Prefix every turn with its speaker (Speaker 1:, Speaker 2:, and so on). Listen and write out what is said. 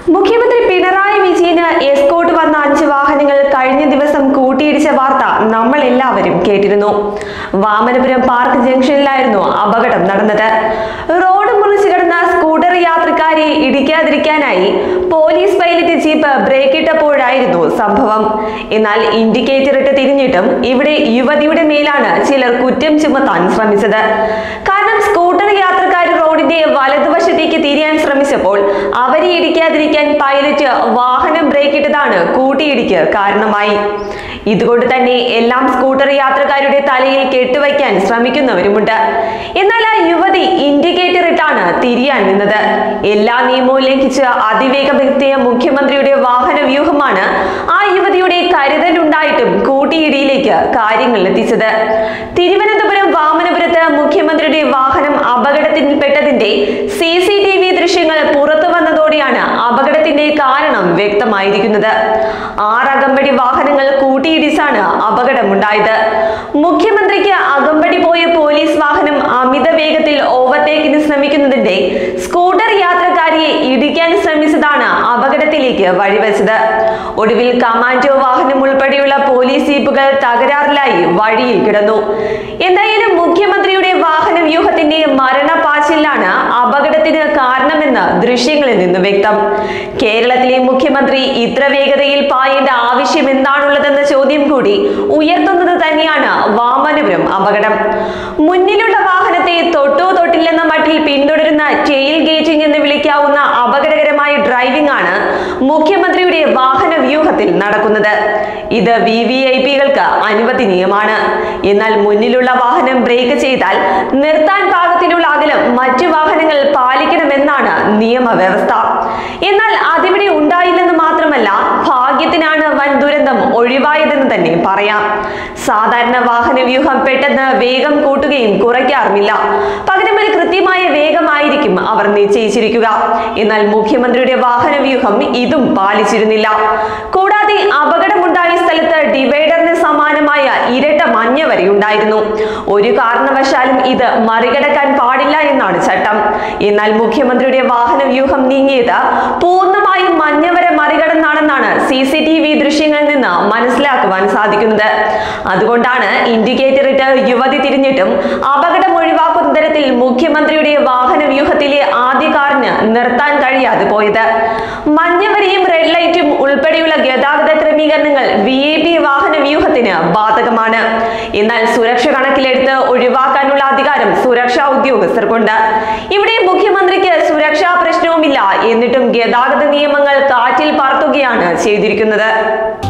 Speaker 1: മുഖ്യമന്ത്രി പിണറായി വിജയന് എസ്കോട്ട് വന്ന അഞ്ച് വാഹനങ്ങൾ കഴിഞ്ഞ ദിവസം കൂട്ടിയിടിച്ച വാർത്ത നമ്മൾ എല്ലാവരും കേട്ടിരുന്നു വാമനപുരം പാർക്ക് ജംഗ്ഷനിലായിരുന്നു അപകടം നടന്നത് റോഡ് മുറിച്ചു കിടന്ന സ്കൂട്ടർ യാത്രക്കാരെ ഇടിക്കാതിരിക്കാനായി പോലീസ് പൈലറ്റ് ജീപ്പ് ബ്രേക്ക് ഇട്ടപ്പോഴായിരുന്നു സംഭവം എന്നാൽ ഇൻഡിക്കേറ്റർ ഇട്ട് തിരിഞ്ഞിട്ടും ഇവിടെ യുവതിയുടെ മേലാണ് ചിലർ കുറ്റം ചുമത്താൻ ശ്രമിച്ചത് കാരണം സ്കൂട്ടർ യാത്രക്കാർ റോഡിന്റെ വലതുവശത്തേക്ക് തിരിയാൻ ശ്രമിച്ചപ്പോൾ അവരെ ഇടിക്കാതിരിക്കാൻ പൈലറ്റ് വാഹനം ബ്രേക്ക് ഇട്ടതാണ് കൂട്ടിയിടിക്ക് കാരണമായി ഇതുകൊണ്ട് തന്നെ എല്ലാം സ്കൂട്ടർ യാത്രക്കാരുടെ തലയിൽ കെട്ടുവയ്ക്കാൻ ശ്രമിക്കുന്നവരുമുണ്ട് എന്നാൽ ആ യുവതി ഇൻഡിക്കേറ്റർ ഇട്ടാണ് തിരിയാൻ നിന്നത് എല്ലാ നിയമവും ലംഘിച്ച് അതിവേഗം എത്തിയ മുഖ്യമന്ത്രിയുടെ വാഹന വ്യൂഹമാണ് ആ യുവതിയുടെ കരുതലുണ്ടായിട്ടും കൂട്ടിയിടിയിലേക്ക് കാര്യങ്ങൾ എത്തിച്ചത് തിരുവനന്തപുരം വാമനപുരത്ത് മുഖ്യമന്ത്രിയുടെ വാഹനം അപകടത്തിൽപ്പെട്ടതിന്റെ സി സി ടി വി ദൃശ്യങ്ങൾ പുറത്തു വന്നതോടെയാണ് അപകടത്തിന്റെ കാരണം വ്യക്തമായിരിക്കുന്നത് ആറകമ്പടി വാഹനങ്ങൾ കൂട്ടിയിടിച്ചാണ് അപകടമുണ്ടായത് മുഖ്യമന്ത്രിക്ക് അകമ്പടി പോയ പോലീസ് വാഹനം അമിത വേഗത്തിൽ ഓവർടേക്കിന് ശ്രമിക്കുന്നതിന്റെ സ്കൂട്ടർ യാത്രക്കാരിയെ ഇടിക്കാൻ ശ്രമിച്ചതാണ് അപകടത്തിലേക്ക് വഴിവെച്ചത് ഒടുവിൽ കമാൻഡോ വാഹനം ഉൾപ്പെടെയുള്ള പോലീസ് ജീപ്പുകൾ തകരാറിലായി വഴിയിൽ കിടന്നു എന്തായാലും മുഖ്യമന്ത്രിയുടെ വാഹന വ്യൂഹത്തിന്റെ മരണപ്പാച്ചിലാണ് അപകടത്തിന് കാരണമെന്ന് ദൃശ്യങ്ങളിൽ നിന്ന് വ്യക്തം കേരളത്തിലെ മുഖ്യമന്ത്രി ഇത്ര വേഗതയിൽ പായേണ്ട ആവശ്യം എന്താണുള്ളതെന്ന ചോദ്യം കൂടി ഉയർത്തുന്നത് തന്നെയാണ് വാമനപുരം അപകടം മുന്നിലുള്ള വാഹനത്തെ തൊട്ടോ തൊട്ടില്ലെന്ന മട്ടിൽ പിന്തുടരുന്ന ടെയിൽ ഗേറ്റിംഗ് എന്ന് വിളിക്കാവുന്ന അപകടകരമായ ഡ്രൈവിംഗ് ആണ് മുഖ്യമന്ത്രിയുടെ വാഹന വ്യൂഹത്തിൽ നടക്കുന്നത് ഇത് വി വി ഐ പികൾക്ക് അനുവദനീയമാണ് എന്നാൽ മുന്നിലുള്ള വാഹനം ബ്രേക്ക് ചെയ്താൽ നിർത്താൻ പാകത്തിലുള്ള അകലം മറ്റു വാഹനങ്ങൾ പാലിക്കണമെന്നാണ് നിയമവ്യവസ്ഥ എന്നാൽ അതിവിടെ ഉണ്ടായില്ലെന്ന് മാത്രമല്ല ഭാഗ്യത്തിനാണ് വൻ ദുരന്തം ഒഴിവായതെന്ന് തന്നെ പറയാം സാധാരണ വാഹന വ്യൂഹം പെട്ടെന്ന് വേഗം കൂട്ടുകയും കുറയ്ക്കാറുമില്ല പകരം ഒരു കൃത്യമായ വേഗമായിരിക്കും അവർ നിശ്ചയിച്ചിരിക്കുക എന്നാൽ മുഖ്യമന്ത്രിയുടെ വാഹന വ്യൂഹം ഇതും പാലിച്ചിരുന്നില്ല കൂടാതെ അപകടമുണ്ടായ സ്ഥലത്ത് ഡിവൈഡറിന് സമാനമായ ഇരട്ട മഞ്ഞ വരെയുണ്ടായിരുന്നു ഒരു കാരണവശാലും ഇത് മറികടക്കാൻ പാടില്ല എന്നാണ് ചട്ടം എന്നാൽ മുഖ്യമന്ത്രിയുടെ വാഹന വ്യൂഹം നീങ്ങിയത് പൂർണ്ണമായും മഞ്ഞവര മറികടന്നാണെന്നാണ് സി സി ടി വി ദൃശ്യങ്ങളിൽ നിന്ന് മനസ്സിലാക്കുവാൻ സാധിക്കുന്നത് അതുകൊണ്ടാണ് ഇൻഡിക്കേറ്റർ ഇട്ട് യുവതി തിരിഞ്ഞിട്ടും അപകടം ഒഴിവാക്കുന്ന തരത്തിൽ മുഖ്യമന്ത്രിയുടെ വാഹന വ്യൂഹത്തിലെ ആദ്യ കാറിന് നിർത്താൻ കഴിയാതെ പോയത് മഞ്ഞവരയും റെഡ് ലൈറ്റും ഉൾപ്പെടെയുള്ള ഗതാഗത ക്രമീകരണങ്ങൾ വി ഐ പി വാഹന വ്യൂഹത്തിന് ബാധകമാണ് എന്നാൽ സുരക്ഷ കണക്കിലെടുത്ത് ഒഴിവാക്കാനുള്ള അധികാരം സുരക്ഷാ ഉദ്യോഗസ്ഥർക്കുണ്ട് ഇവിടെ മുഖ്യമന്ത്രിക്ക് സുരക്ഷാ പ്രശ്നവുമില്ല എന്നിട്ടും ഗതാഗത നിയമങ്ങൾ കാറ്റിൽ പറത്തുകയാണ് ചെയ്തിരിക്കുന്നത്